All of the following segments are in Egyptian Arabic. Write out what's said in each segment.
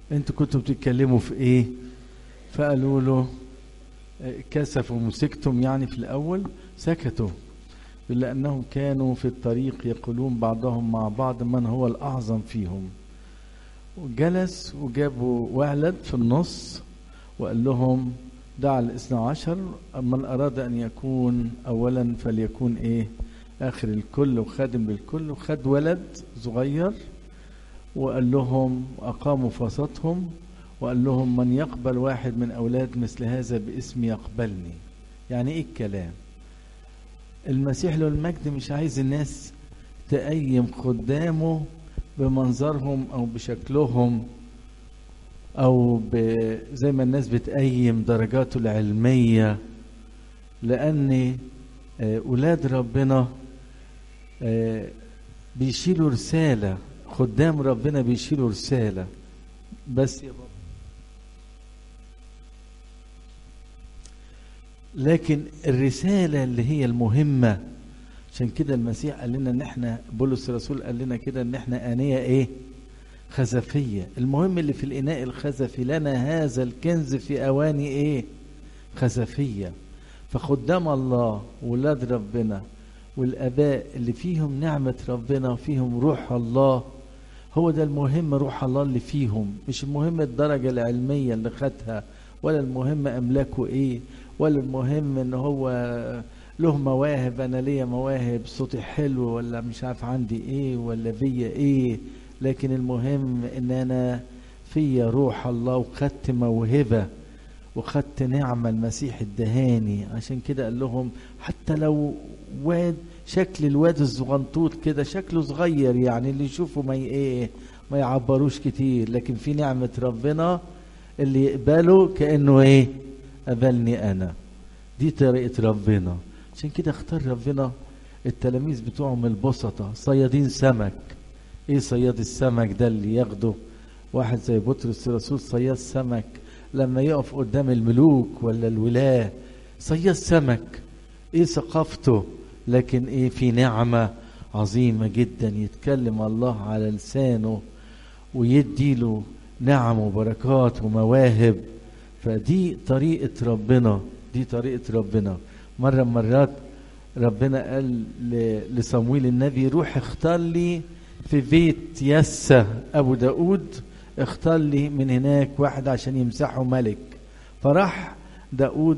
انتوا كنتوا بتتكلموا في ايه فقالوا له كسفوا مسكتم يعني في الاول سكتوا إلا أنهم كانوا في الطريق يقولون بعضهم مع بعض من هو الأعظم فيهم وجلس وجابوا ولد في النص وقال لهم دع الاثنى عشر من أراد أن يكون أولا فليكون إيه آخر الكل وخادم للكل وخد ولد صغير وقال لهم أقاموا فسطهم وقال لهم من يقبل واحد من أولاد مثل هذا باسم يقبلني يعني إيه الكلام المسيح له المجد مش عايز الناس تقيم خدامه بمنظرهم او بشكلهم او زي ما الناس بتقيم درجاته العلميه لان اولاد ربنا بيشيلوا رساله خدام ربنا بيشيلوا رساله بس يا بابا لكن الرساله اللي هي المهمه عشان كده المسيح قال لنا ان احنا بولس الرسول قال لنا كده ان احنا انيه ايه خزفيه المهم اللي في الاناء الخزفي لنا هذا الكنز في اواني ايه خزفيه فخدام الله ولاد ربنا والاباء اللي فيهم نعمه ربنا وفيهم روح الله هو ده المهم روح الله اللي فيهم مش المهم الدرجه العلميه اللي خدها ولا المهم املاكه ايه ولا المهم ان هو له مواهب انا ليا مواهب صوتي حلو ولا مش عارف عندي ايه ولا بيا ايه لكن المهم ان انا فيا روح الله وخدت موهبه وخدت نعمه المسيح ادهاني عشان كده قال لهم حتى لو واد شكل الواد الزغنطوط كده شكله صغير يعني اللي يشوفه ما ايه ما يعبروش كتير لكن في نعمه ربنا اللي يقبله كانه ايه قبلني انا دي طريقه ربنا عشان كده اختار ربنا التلاميذ بتوعهم البسطة صيادين سمك ايه صياد السمك ده اللي ياخده واحد زي بطرس الرسول صياد سمك لما يقف قدام الملوك ولا الولاة صياد سمك ايه ثقافته لكن ايه في نعمة عظيمة جدا يتكلم الله على لسانه ويديله نعم وبركات ومواهب فدي طريقة ربنا دي طريقة ربنا مرة مرات ربنا قال لصمويل النبي روح اختار لي في بيت يسة أبو داود اختار لي من هناك واحد عشان يمسحه ملك فراح داود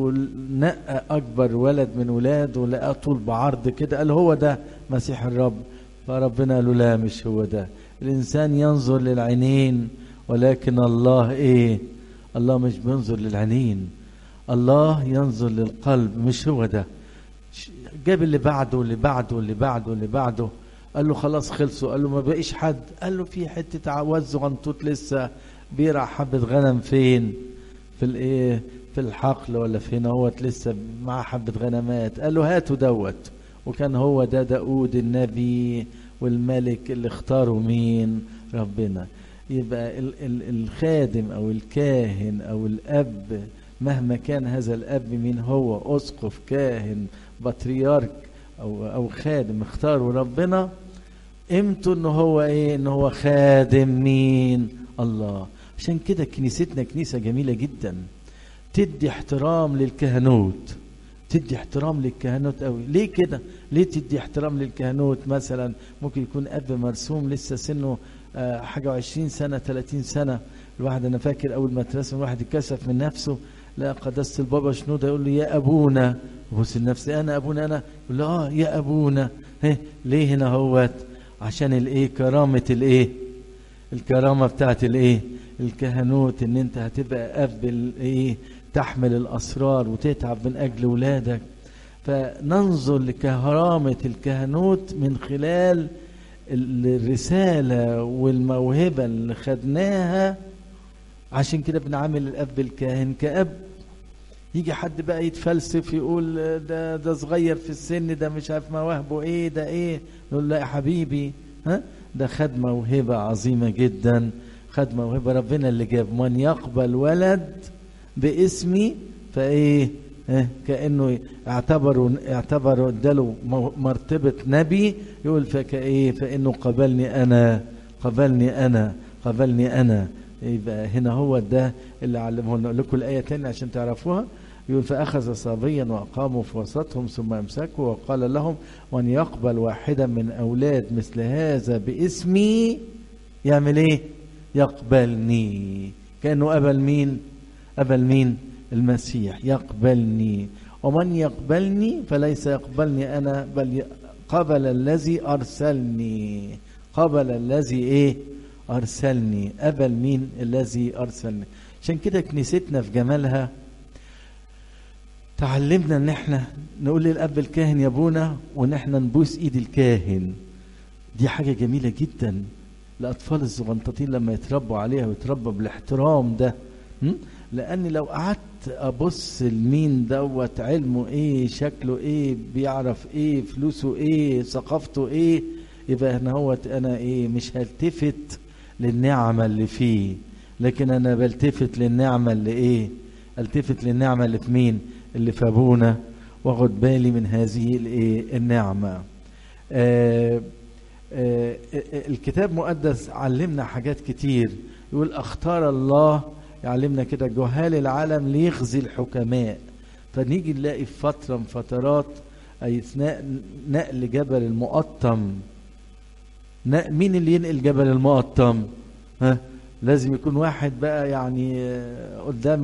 ونقى أكبر ولد من ولاده ولقاه طول بعرض كده قال هو ده مسيح الرب فربنا قال له لا مش هو ده الإنسان ينظر للعينين ولكن الله إيه الله مش بينظر للعينين الله ينظر للقلب مش هو ده جاب اللي بعده واللي بعده واللي بعده واللي بعده قال له خلاص خلصوا قال له ما بقيش حد قال له في حته عواز صغنطوط لسه بيرع حبه غنم فين في الايه في الحقل ولا فين هوت لسه مع حبه غنمات قال له هاتوا دوت وكان هو ده داود النبي والملك اللي اختاروا مين ربنا يبقى ال ال الخادم او الكاهن او الاب مهما كان هذا الاب مين هو اسقف كاهن بطريرك او او خادم اختاروا ربنا قيمته ان هو ايه ان هو خادم مين الله عشان كده كنيستنا كنيسه جميله جدا تدي احترام للكهنوت تدي احترام للكهنوت قوي ليه كده ليه تدي احترام للكهنوت مثلا ممكن يكون اب مرسوم لسه سنه آه حاجه وعشرين سنه 30 سنه الواحد انا فاكر اول ما اترسم الواحد اتكسف من نفسه لا قداسه البابا شنوده يقول له يا ابونا بص لنفسي انا ابونا انا يقول له اه يا ابونا هي ليه هنا هوت عشان الايه كرامه الايه الكرامه بتاعت الايه الكهنوت ان انت هتبقى اب الايه تحمل الاسرار وتتعب من اجل ولادك فننظر لكرامه الكهنوت من خلال الرساله والموهبه اللي خدناها عشان كده بنعامل الاب الكاهن كاب يجي حد بقى يتفلسف يقول ده ده صغير في السن ده مش عارف مواهبه ايه ده ايه نقول لا يا حبيبي ها ده خد موهبه عظيمه جدا خد موهبه ربنا اللي جاب من يقبل ولد باسمي فايه اه كانه اعتبروا اعتبروا اداله مرتبه نبي يقول فكايه فانه قبلني انا قبلني انا قبلني انا يبقى هنا هو ده اللي علمه لنا اقول لكم الايه تاني عشان تعرفوها يقول فاخذ صبيا واقاموا في وسطهم ثم امسكوا وقال لهم من يقبل واحدا من اولاد مثل هذا باسمي يعمل ايه يقبلني كانه قبل مين قبل مين المسيح يقبلني ومن يقبلني فليس يقبلني انا بل قبل الذي ارسلني قبل الذي ايه ارسلني قبل مين الذي ارسلني عشان كده كنيستنا في جمالها تعلمنا ان احنا نقول للاب الكاهن يا ابونا وان احنا نبوس ايد الكاهن دي حاجه جميله جدا الاطفال الصغنطاطين لما يتربوا عليها ويتربوا بالاحترام ده م? لان لو قعدت ابص لمين دوت علمه ايه شكله ايه بيعرف ايه فلوسه ايه ثقافته ايه يبقى هنا هو انا ايه مش هلتفت للنعمه اللي فيه لكن انا بلتفت للنعمه اللي ايه التفت للنعمه اللي في مين اللي في ابونا واخد بالي من هذه الايه النعمه آه آه الكتاب المقدس علمنا حاجات كتير يقول اختار الله يعلمنا كده جهال العالم ليخزي الحكماء فنيجي نلاقي في فتره من فترات اي اثناء نقل جبل المقطم مين اللي ينقل جبل المقطم ها لازم يكون واحد بقى يعني قدام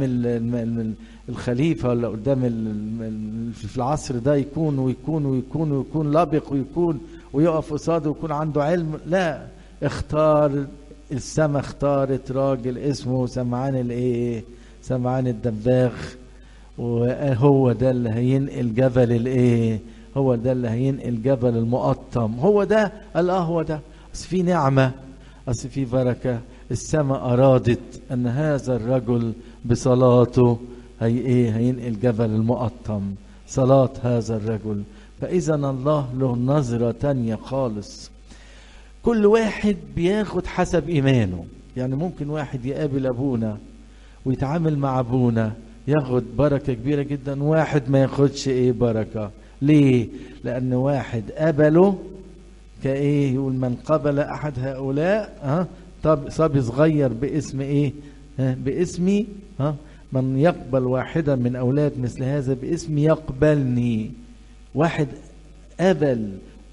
الخليفه ولا قدام في العصر ده يكون ويكون ويكون ويكون لابق ويكون ويقف قصاده ويكون عنده علم لا اختار السما اختارت راجل اسمه سمعان الايه سمعان الدباغ وهو ده اللي هينقل جبل الايه هو ده اللي هينقل جبل المقطم هو ده قال اه هو ده اصل في نعمه اصل في بركه السماء ارادت ان هذا الرجل بصلاته هي ايه هينقل جبل المقطم صلاه هذا الرجل فاذا الله له نظره تانية خالص كل واحد بياخد حسب ايمانه يعني ممكن واحد يقابل ابونا ويتعامل مع ابونا ياخد بركه كبيره جدا واحد ما ياخدش ايه بركه ليه لان واحد قبله كايه يقول من قبل احد هؤلاء ها طب صبي صغير باسم ايه ها باسمي ها من يقبل واحدا من اولاد مثل هذا باسمي يقبلني واحد قبل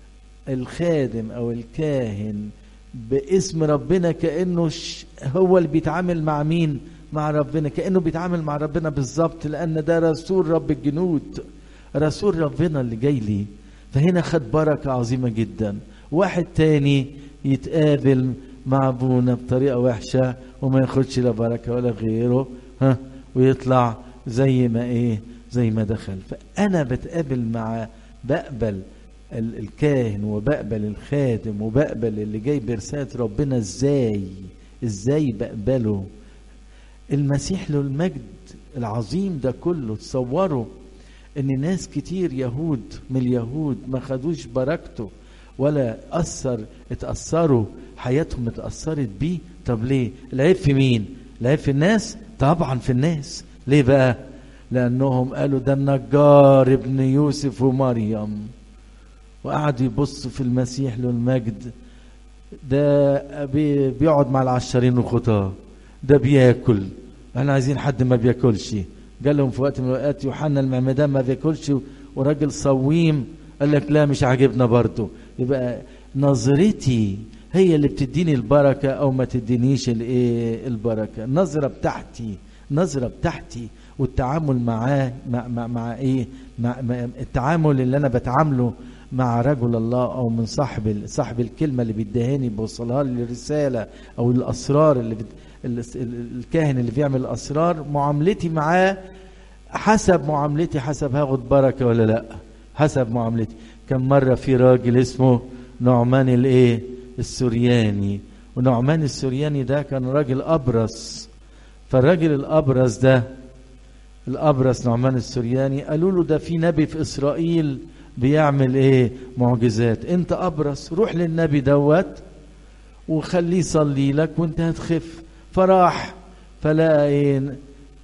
الخادم او الكاهن باسم ربنا كانه هو اللي بيتعامل مع مين مع ربنا كانه بيتعامل مع ربنا بالظبط لان ده رسول رب الجنود رسول ربنا اللي جاي لي فهنا خد بركه عظيمه جدا واحد تاني يتقابل مع ابونا بطريقه وحشه وما ياخدش لا بركه ولا غيره ها ويطلع زي ما ايه زي ما دخل فانا بتقابل مع بقبل الكاهن وبقبل الخادم وبقبل اللي جاي برسالة ربنا ازاي ازاي بقبله المسيح له المجد العظيم ده كله تصوروا ان ناس كتير يهود من اليهود ما خدوش بركته ولا اثر اتاثروا حياتهم اتاثرت بيه طب ليه العيب في مين العيب في الناس طبعا في الناس ليه بقى لانهم قالوا ده النجار ابن يوسف ومريم وقعدوا يبصوا في المسيح له المجد ده بيقعد مع العشرين الخطاه ده بياكل احنا عايزين حد ما بياكلش قال لهم في وقت من الاوقات يوحنا المعمدان ما بياكلش وراجل صويم قال لك لا مش عاجبنا برضه يبقى نظرتي هي اللي بتديني البركه او ما تدينيش الايه البركه النظره بتاعتي النظره بتاعتي والتعامل معاه مع, مع, مع ايه مع, مع التعامل اللي انا بتعامله مع رجل الله او من صاحب صاحب الكلمه اللي بيدهاني بوصلها لي الرساله او الاسرار اللي بت... الكاهن اللي بيعمل الاسرار معاملتي معاه حسب معاملتي حسب هاخد بركه ولا لا حسب معاملتي كم مره في راجل اسمه نعمان الايه السورياني ونعمان السورياني ده كان راجل ابرص فالراجل الابرص ده الابرص نعمان السورياني قالوا له ده في نبي في اسرائيل بيعمل ايه معجزات انت ابرص روح للنبي دوت وخليه يصلي لك وانت هتخف فراح فلقى ايه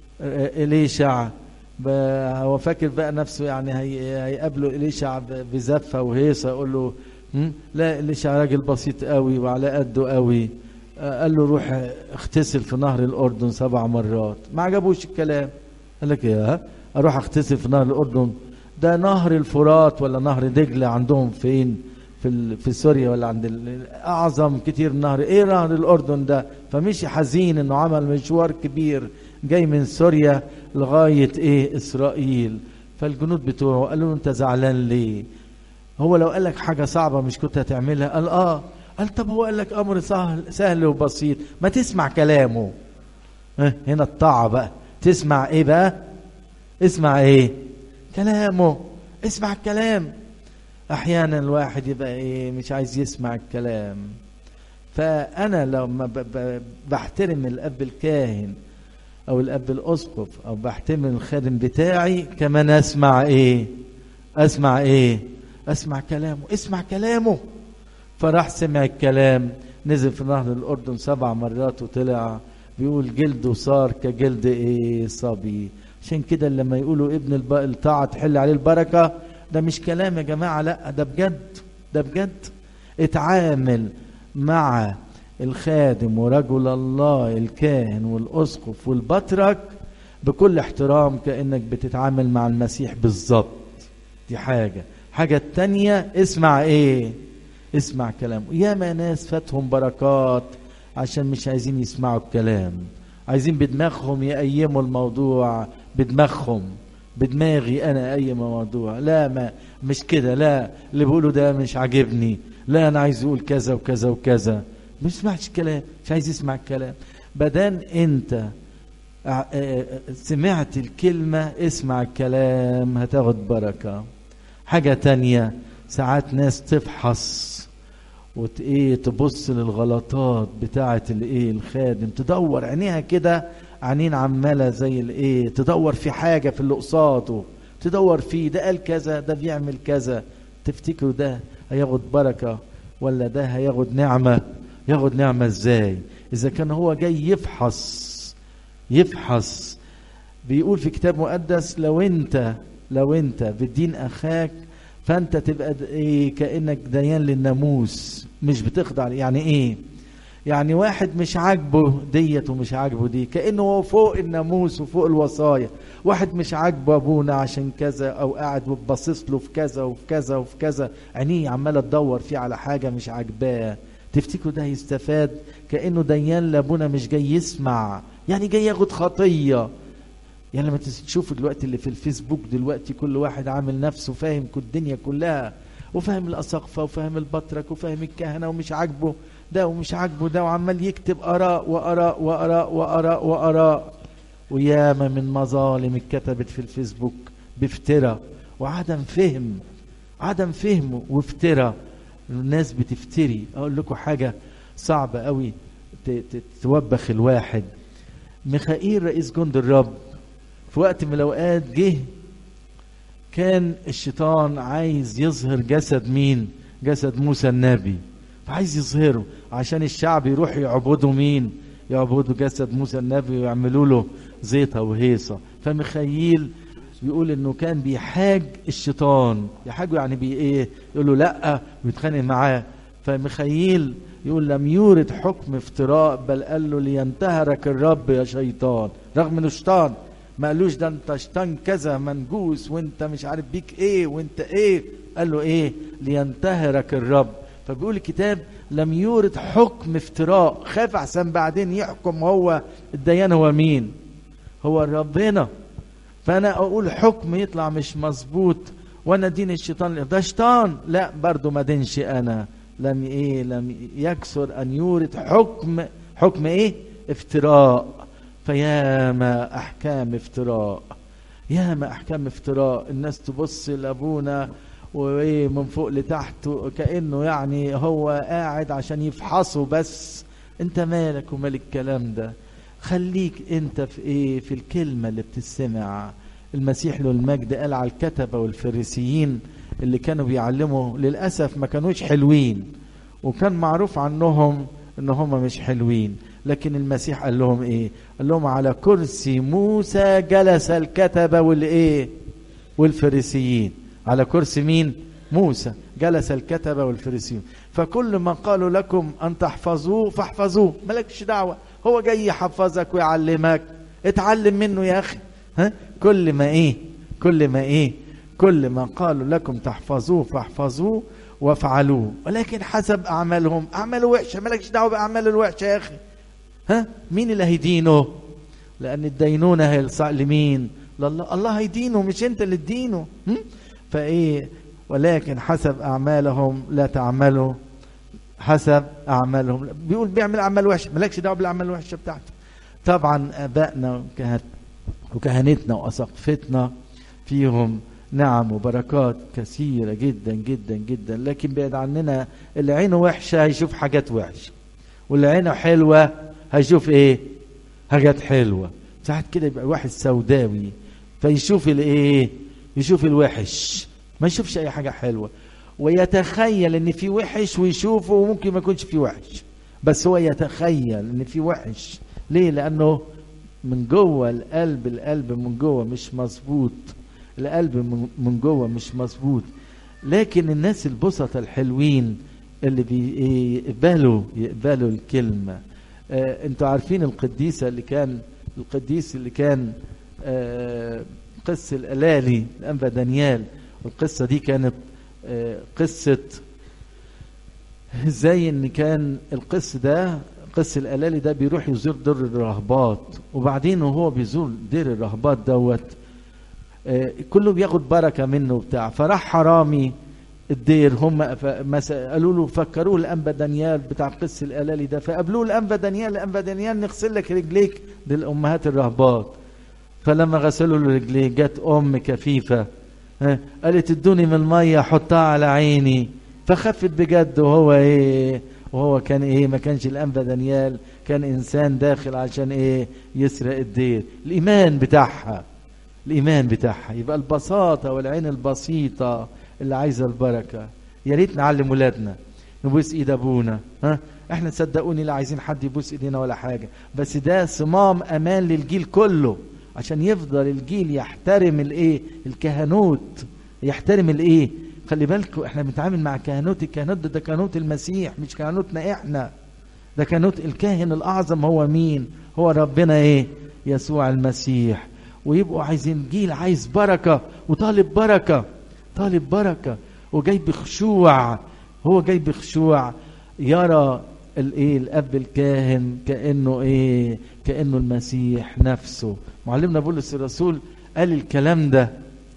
اليشع هو فاكر بقى نفسه يعني هي هيقابله اليشع بزفه وهيصه يقول له لا اليشع راجل بسيط قوي وعلى قده قوي قال له روح اغتسل في نهر الاردن سبع مرات ما عجبوش الكلام قال لك يا اروح اغتسل في نهر الاردن ده نهر الفرات ولا نهر دجله عندهم فين في في سوريا ولا عند اعظم كتير نهر ايه نهر الاردن ده فمشي حزين انه عمل مشوار كبير جاي من سوريا لغايه ايه اسرائيل فالجنود بتوعه قالوا له انت زعلان ليه هو لو قال لك حاجه صعبه مش كنت هتعملها قال اه قال طب هو قال لك امر سهل سهل وبسيط ما تسمع كلامه اه هنا الطاعه بقى تسمع ايه بقى اسمع ايه كلامه اسمع الكلام احيانا الواحد يبقى ايه مش عايز يسمع الكلام فانا لما بحترم الاب الكاهن او الاب الاسقف او بحترم الخادم بتاعي كمان اسمع ايه اسمع ايه اسمع كلامه اسمع كلامه فراح سمع الكلام نزل في نهر الاردن سبع مرات وطلع بيقول جلده صار كجلد ايه صبي عشان كده لما يقولوا ابن الطاعه تحل عليه البركه ده مش كلام يا جماعه لا ده بجد ده بجد اتعامل مع الخادم ورجل الله الكاهن والاسقف والبطرك بكل احترام كانك بتتعامل مع المسيح بالظبط دي حاجه حاجه التانية اسمع ايه اسمع كلامه ياما ناس فاتهم بركات عشان مش عايزين يسمعوا الكلام عايزين بدماغهم يقيموا الموضوع بدماغهم بدماغي انا اي موضوع لا ما مش كده لا اللي بقوله ده مش عاجبني لا انا عايز اقول كذا وكذا وكذا مش سمعتش الكلام مش عايز يسمع الكلام بدان انت سمعت الكلمة اسمع الكلام هتاخد بركة حاجة تانية ساعات ناس تفحص وت ايه تبص للغلطات بتاعة الايه الخادم تدور عينيها كده عينين عمالة زي الايه تدور في حاجة في اللي قصاده تدور فيه ده قال كذا ده بيعمل كذا تفتكروا ده هياخد بركة ولا ده هياخد نعمة ياخد نعمة ازاي اذا كان هو جاي يفحص يفحص بيقول في كتاب مقدس لو انت لو انت بالدين اخاك فانت تبقى ايه كانك ديان للناموس مش بتخضع يعني ايه يعني واحد مش عاجبه ديت ومش عاجبه دي كانه هو فوق الناموس وفوق الوصايا واحد مش عاجبه ابونا عشان كذا او قاعد وباصص له في كذا وفي كذا وفي كذا عينيه عماله تدور فيه على حاجه مش عاجباه تفتكروا ده يستفاد كانه ديان لابونا مش جاي يسمع يعني جاي ياخد خطيه يعني لما تشوفوا دلوقتي اللي في الفيسبوك دلوقتي كل واحد عامل نفسه فاهم كل الدنيا كلها وفاهم الأساقفة وفاهم البطرك وفاهم الكهنة ومش عاجبه ده ومش عاجبه ده وعمال يكتب آراء وآراء وآراء وآراء وآراء وياما من مظالم اتكتبت في الفيسبوك بافتراء وعدم فهم عدم فهم وافتراء الناس بتفتري اقول لكم حاجه صعبه قوي توبخ الواحد ميخائيل رئيس جند الرب في وقت من الاوقات جه كان الشيطان عايز يظهر جسد مين جسد موسى النبي فعايز يظهره عشان الشعب يروح يعبدوا مين يعبدوا جسد موسى النبي ويعملوا له زيطة وهيصة فميخائيل بيقول انه كان بيحاج الشيطان يحاجه يعني بي ايه يقول له لا ويتخانق معاه فميخائيل يقول لم يورد حكم افتراء بل قال له لينتهرك الرب يا شيطان رغم انه شيطان ما قالوش ده انت شيطان كذا منجوس وانت مش عارف بيك ايه وانت ايه قال له ايه لينتهرك الرب فبيقول الكتاب لم يورد حكم افتراء خاف احسن بعدين يحكم هو الديان هو مين هو ربنا فانا اقول حكم يطلع مش مظبوط وانا دين الشيطان ده شيطان لا برضو ما دينش انا لم ايه لم يكسر ان يورد حكم حكم ايه افتراء فياما احكام افتراء ياما احكام افتراء الناس تبص لابونا وايه من فوق لتحت كانه يعني هو قاعد عشان يفحصه بس انت مالك ومال الكلام ده خليك انت في ايه في الكلمه اللي بتسمع المسيح له المجد قال على الكتبه والفريسيين اللي كانوا بيعلموا للاسف ما كانوش حلوين وكان معروف عنهم ان هم مش حلوين لكن المسيح قال لهم ايه قال لهم على كرسي موسى جلس الكتبه والايه والفريسيين على كرسي مين موسى جلس الكتبة والفريسيون فكل ما قالوا لكم أن تحفظوه فاحفظوه مالكش دعوة هو جاي يحفظك ويعلمك اتعلم منه يا أخي ها كل ما إيه كل ما إيه كل ما قالوا لكم تحفظوه فاحفظوه وافعلوه ولكن حسب أعمالهم أعمال وحشة مالكش دعوة بأعمال الوحشة يا أخي ها مين اللي هيدينه لأن الدينونة هيلصق لمين لله الله هيدينه مش أنت اللي تدينه هم؟ فإيه ولكن حسب أعمالهم لا تعملوا حسب أعمالهم بيقول بيعمل أعمال وحشة مالكش دعوة بالأعمال الوحشة بتاعته طبعا آبائنا وكهنتنا وأساقفتنا فيهم نعم وبركات كثيرة جدا جدا جدا لكن بعد عننا اللي عينه وحشة هيشوف حاجات وحشة واللي عينه حلوة هيشوف ايه حاجات حلوة ساعات كده يبقى واحد سوداوي فيشوف الايه يشوف الوحش ما يشوفش اي حاجة حلوة ويتخيل ان في وحش ويشوفه وممكن ما يكونش في وحش بس هو يتخيل ان في وحش ليه لانه من جوه القلب القلب من جوه مش مظبوط القلب من جوه مش مظبوط لكن الناس البسطة الحلوين اللي بيقبلوا يقبلوا الكلمة آه انتوا عارفين القديسة اللي كان القديس اللي كان آه قس الألالي الأنبا دانيال القصة دي كانت آه قصة زي ان كان القس ده قس الألالي ده بيروح يزور دير الرهبات وبعدين وهو بيزور دير الرهبات دوت كله بياخد بركه منه بتاع فراح حرامي الدير هم قالوا له فكروه الانبا دانيال بتاع قس الالالي ده فقابلوه الانبا دانيال الانبا دانيال نغسل لك رجليك دي الامهات الرهبات فلما غسلوا له رجليه جت ام كفيفه قالت ادوني من الميه حطها على عيني فخفت بجد وهو ايه وهو كان ايه ما كانش الانبا دانيال كان انسان داخل عشان ايه يسرق الدير الايمان بتاعها الايمان بتاعها يبقى البساطه والعين البسيطه اللي عايزه البركه يا ريت نعلم ولادنا نبوس ايد ابونا ها احنا صدقوني لا عايزين حد يبوس ايدينا ولا حاجه بس ده صمام امان للجيل كله عشان يفضل الجيل يحترم الايه الكهنوت يحترم الايه خلي بالكم احنا بنتعامل مع كهنوت الكهنوت ده, ده كهنوت المسيح مش كهنوتنا احنا ده كهنوت الكاهن الاعظم هو مين هو ربنا ايه يسوع المسيح ويبقوا عايزين جيل عايز بركة وطالب بركة طالب بركة وجاي بخشوع هو جاي بخشوع يرى الايه الاب الكاهن كانه ايه كانه المسيح نفسه معلمنا بولس الرسول قال الكلام ده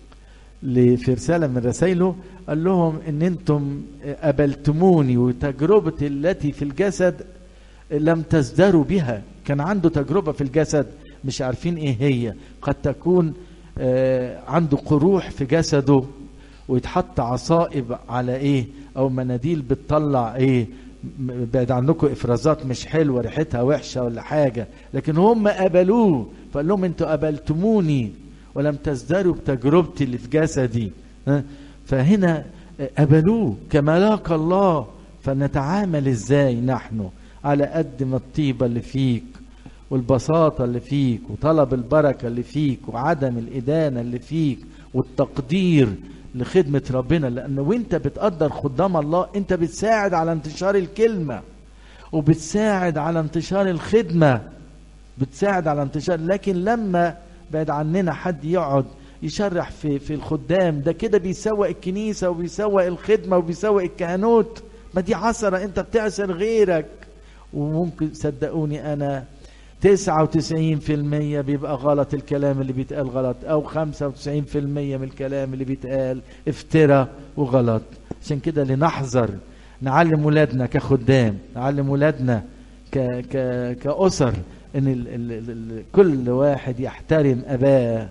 في رساله من رسائله قال لهم ان انتم قبلتموني وتجربتي التي في الجسد لم تزدروا بها كان عنده تجربه في الجسد مش عارفين ايه هي قد تكون آه عنده قروح في جسده ويتحط عصائب على ايه او مناديل بتطلع ايه بعد عنكم افرازات مش حلوه ريحتها وحشه ولا حاجه لكن هم قبلوه فقال لهم انتوا قبلتموني ولم تزدروا بتجربتي اللي في جسدي فهنا قبلوه كما لاقى الله فنتعامل ازاي نحن على قد ما الطيبه اللي فيك والبساطة اللي فيك وطلب البركة اللي فيك وعدم الإدانة اللي فيك والتقدير لخدمة ربنا لأن وانت بتقدر خدام الله انت بتساعد على انتشار الكلمة وبتساعد على انتشار الخدمة بتساعد على انتشار لكن لما بعد عننا حد يقعد يشرح في في الخدام ده كده بيسوق الكنيسة وبيسوق الخدمة وبيسوق الكهنوت ما دي عصرة انت بتعسر غيرك وممكن صدقوني انا تسعة وتسعين في المية بيبقى غلط الكلام اللي بيتقال غلط أو خمسة وتسعين في المية من الكلام اللي بيتقال افترى وغلط عشان كده لنحذر نعلم ولادنا كخدام نعلم ولادنا ك ك كأسر إن ال ال ال كل واحد يحترم أباه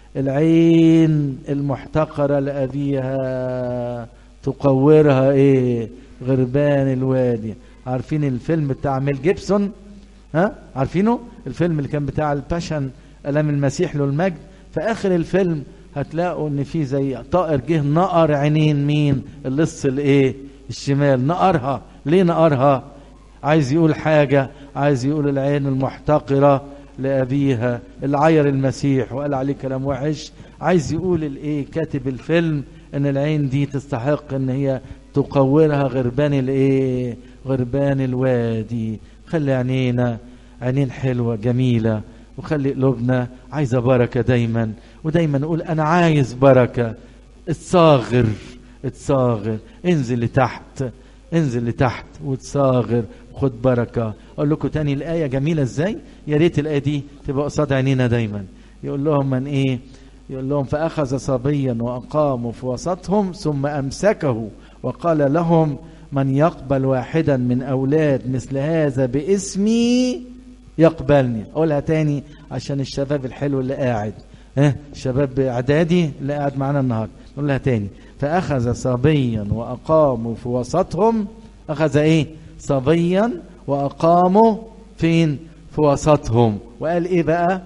العين المحتقرة لأبيها تقورها إيه غربان الوادي عارفين الفيلم بتاع ميل جيبسون ها عارفينه الفيلم اللي كان بتاع الباشن ألم المسيح له المجد في آخر الفيلم هتلاقوا ان في زي طائر جه نقر عينين مين اللص الايه الشمال نقرها ليه نقرها عايز يقول حاجة عايز يقول العين المحتقرة لأبيها اللي عير المسيح وقال عليه كلام وحش عايز يقول الايه كاتب الفيلم ان العين دي تستحق ان هي تقورها غربان الايه غربان الوادي خلي عينينا عينين حلوة جميلة وخلي قلوبنا عايزة بركة دايما ودايما نقول انا عايز بركة اتصاغر اتصاغر انزل لتحت انزل لتحت وتصاغر خد بركة اقول لكم تاني الآية جميلة ازاي يا ريت الآية دي تبقى قصاد عينينا دايما يقول لهم من ايه يقول لهم فأخذ صبيا وأقاموا في وسطهم ثم أمسكه وقال لهم من يقبل واحدا من أولاد مثل هذا باسمي يقبلني أقولها تاني عشان الشباب الحلو اللي قاعد ها شباب إعدادي اللي قاعد معانا النهارده نقولها تاني فأخذ صبيا وأقاموا في وسطهم أخذ إيه صبيا وأقاموا فين في وسطهم وقال إيه بقى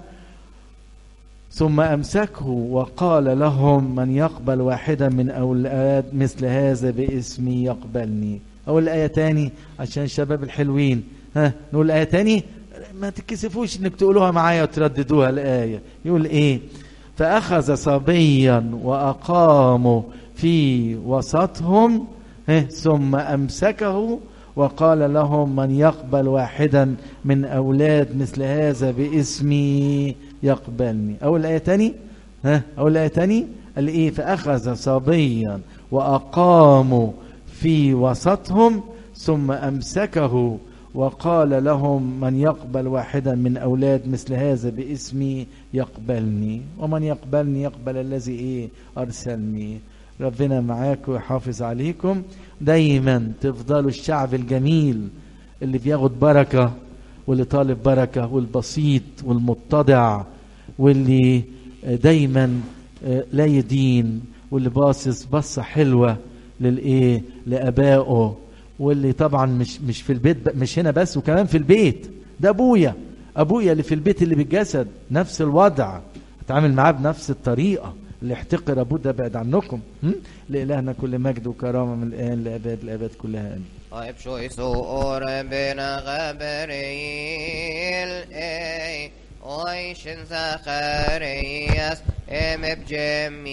ثم أمسكه وقال لهم من يقبل واحدا من أولاد مثل هذا باسمي يقبلني أقول الآية تاني عشان الشباب الحلوين ها نقول الآية تاني ما تكسفوش انك تقولوها معايا وترددوها الآية يقول ايه فأخذ صبيا وأقاموا في وسطهم ثم أمسكه وقال لهم من يقبل واحدا من أولاد مثل هذا باسمي يقبلني أول آية تاني ها أول آية تاني قال إيه فأخذ صبيا وأقاموا في وسطهم ثم أمسكه وقال لهم من يقبل واحدا من أولاد مثل هذا باسمي يقبلني ومن يقبلني يقبل الذي إيه أرسلني ربنا معاكم ويحافظ عليكم دايما تفضلوا الشعب الجميل اللي بياخد بركة واللي طالب بركة والبسيط والمتضع واللي دايما لا يدين واللي باصص بصة حلوة للإيه لأبائه واللي طبعا مش مش في البيت مش هنا بس وكمان في البيت ده ابويا ابويا اللي في البيت اللي بالجسد نفس الوضع اتعامل معاه بنفس الطريقه اللي يحتقر ابوه ده بعد عنكم لالهنا كل مجد وكرامه من الان لاباد الاباد كلها امين طيب شو يسوع ربنا غبريل اي ويشن زخرياس ام بجميع